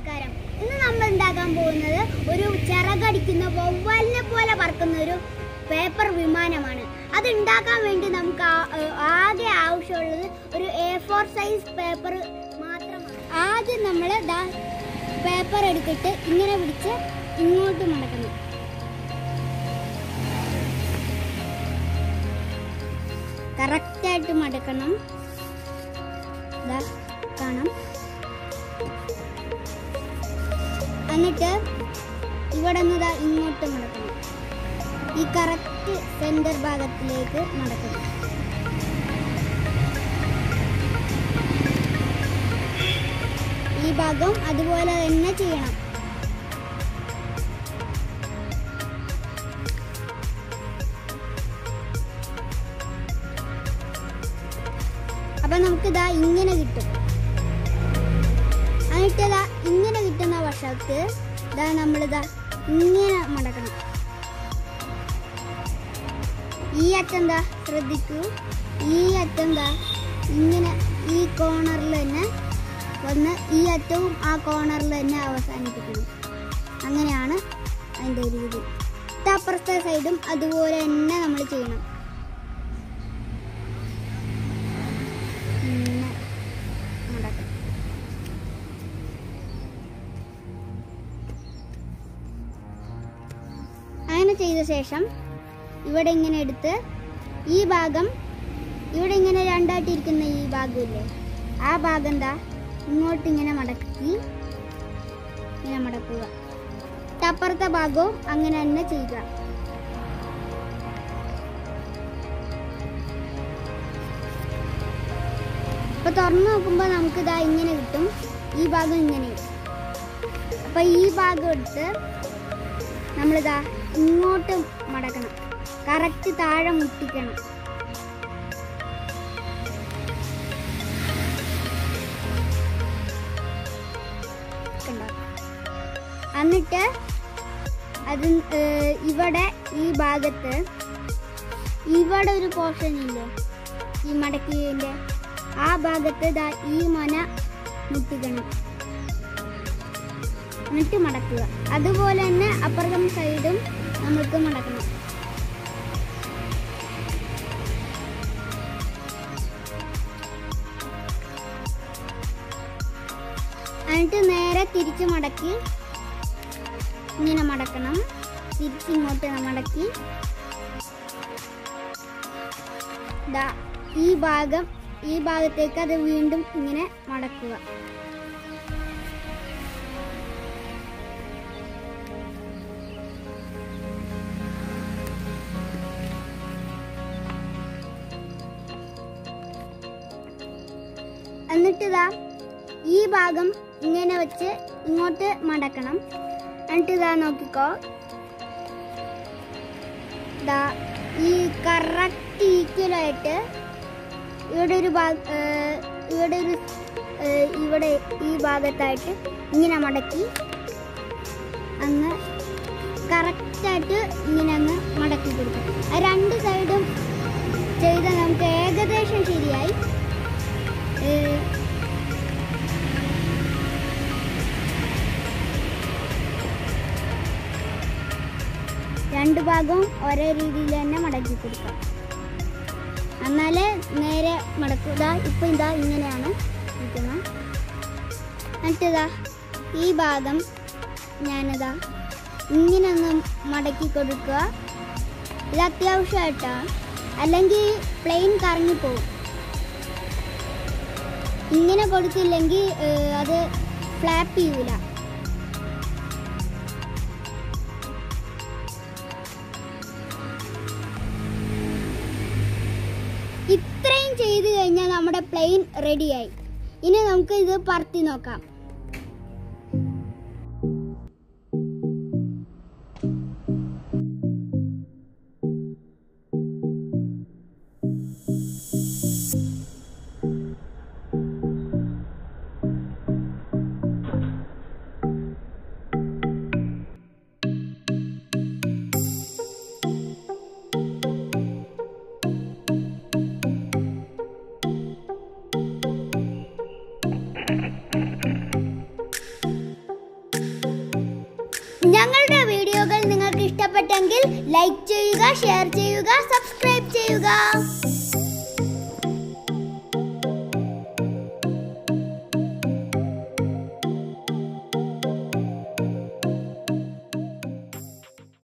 നമസ്കാരം ഇന്ന് നമ്മൾ ഉണ്ടാക്കാൻ പോകുന്നത് ഒരു ചിറകടിക്കുന്ന വവ്വാലിനെ പോലെ പറക്കുന്ന ഒരു പേപ്പർ വിമാനമാണ് അത് ഉണ്ടാക്കാൻ വേണ്ടി നമുക്ക് ആ- ഏഹ് ആകെ ആവശ്യമുള്ളത് ഒരു എ ഫോർ സൈസ് പേപ്പർ മാത്രമാണ് ആദ്യം നമ്മൾ ദാ പേപ്പർ എടുത്തിട്ട് ഇങ്ങനെ പിടിച്ച് ഇങ്ങോട്ട് മടക്കണം കറക്റ്റായിട്ട് മടക്കണം ദാ കാണാം എന്നിട്ട് ഇവിടെ നിന്ന് ദാ ഇങ്ങോട്ട് മടക്കണം ഈ കറക്റ്റ് സെന്റർ ഭാഗത്തിലേക്ക് മടക്കണം ഈ ഭാഗം അതുപോലെ തന്നെ ചെയ്യണം അപ്പൊ നമുക്ക് ഇതാ ഇങ്ങനെ കിട്ടും എന്നിട്ട് ഇതാ ഇങ്ങനെ കിട്ടുന്ന വശത്ത് ഇതാ നമ്മളിതാ ഇങ്ങനെ മടക്കണം ഈ അറ്റം എന്താ ശ്രദ്ധിക്കൂ ഈ അറ്റം എന്താ ഇങ്ങനെ ഈ കോണറിൽ തന്നെ വന്ന് ഈ അറ്റവും ആ കോണറിൽ തന്നെ അവസാനിപ്പിക്കണം അങ്ങനെയാണ് അതിൻ്റെ രീതി ഇത് അപ്പുറത്തെ സൈഡും അതുപോലെ തന്നെ നമ്മൾ ചെയ്യണം ഇങ്ങനെ മടക്കണം അങ്ങനെ ചെയ്ത ശേഷം ഇവിടെ ഇങ്ങനെ എടുത്ത് ഈ ഭാഗം ഇവിടെ ഇങ്ങനെ രണ്ടായിട്ടിരിക്കുന്ന ഈ ഭാഗമില്ലേ ആ ഭാഗം എന്താ ഇങ്ങോട്ട് ഇങ്ങനെ മടക്കി ഇങ്ങനെ മടക്കുക അപ്പുറത്തെ ഭാഗവും അങ്ങനെ തന്നെ ചെയ്യുക അപ്പൊ തുറന്നു നോക്കുമ്പോൾ നമുക്ക് ഇതാ ഇങ്ങനെ കിട്ടും ഈ ഭാഗം ഇങ്ങനെ കിട്ടും അപ്പൊ ഈ ഭാഗം എടുത്ത് നമ്മളിതാ ഇങ്ങോട്ട് മടക്കണം കറക്റ്റ് താഴെ മുട്ടിക്കണം കണ്ടോ? എന്നിട്ട് അത് ഏർ, ഇവിടെ ഈ ഭാഗത്ത് ഇവിടെ ഒരു പോർഷൻ ഇല്ലേ ഈ മടക്കിയതിന്റെ ആ ഭാഗത്ത് ദാ ഈ മന മുട്ടിക്കണം എന്നിട്ട് മടക്കുക അതുപോലെ തന്നെ അപ്പുറത്തെ സൈഡും നമുക്ക് മടക്കണം എന്നിട്ട് നേരെ തിരിച്ച് മടക്കി ഇങ്ങനെ മടക്കണം തിരിച്ചിങ്ങോട്ട് മടക്കി ദാ ഈ ഭാഗം ഈ ഭാഗത്തേക്ക് അത് വീണ്ടും ഇങ്ങനെ മടക്കുക എന്നിട്ട് ഇതാ ഈ ഭാഗം ഇങ്ങനെ വെച്ച് ഇങ്ങോട്ട് മടക്കണം എന്നിട്ട് ഇതാ നോക്കിക്കോ ദാ ഈ കറക്റ്റ് ഈക്വലായിട്ട് ഇവിടെ ഒരു ഭാഗ ഏർ ഇവിടെ ഒരു ഏർ ഇവിടെ ഈ ഭാഗത്തായിട്ട് ഇങ്ങനെ മടക്കി അങ്ങ് കറക്റ്റായിട്ട് ഇങ്ങനെ അങ്ങ് മടക്കി കൊടുക്കും ആ രണ്ട് സൈഡും ചെയ്ത നമുക്ക് ഏകദേശം ശരിയായി ഏർ രണ്ട് ഭാഗവും ഒരേ രീതിയിൽ തന്നെ മടക്കി കൊടുക്കാം എന്നാലേ നേരെ മടക്കുക ഇപ്പം ഇതാ ഇങ്ങനെയാണ് ഇരിക്കുന്നത് എന്നിട്ട് ഇതാ ഈ ഭാഗം ഞാനിതാ ഇങ്ങനെ ഒന്ന് മടക്കി കൊടുക്കുക ഇത് അത്യാവശ്യമായിട്ടാണ് അല്ലെങ്കിൽ പ്ലെയിൻ കറങ്ങിപ്പോവും ഇങ്ങനെ കൊടുത്തില്ലെങ്കിൽ ഏർ, അത് ഫ്ലാപ്പ് ചെയ്യൂല ഇത്രയും ചെയ്ത് കഴിഞ്ഞാൽ നമ്മുടെ പ്ലെയിൻ റെഡിയായി ഇനി നമുക്ക് ഇത് പറത്തി നോക്കാം ഞങ്ങളുടെ വീഡിയോകൾ നിങ്ങൾക്ക് ഇഷ്ടപ്പെട്ടെങ്കിൽ ലൈക്ക് ചെയ്യുക ഷെയർ ചെയ്യുക സബ്സ്ക്രൈബ് ചെയ്യുക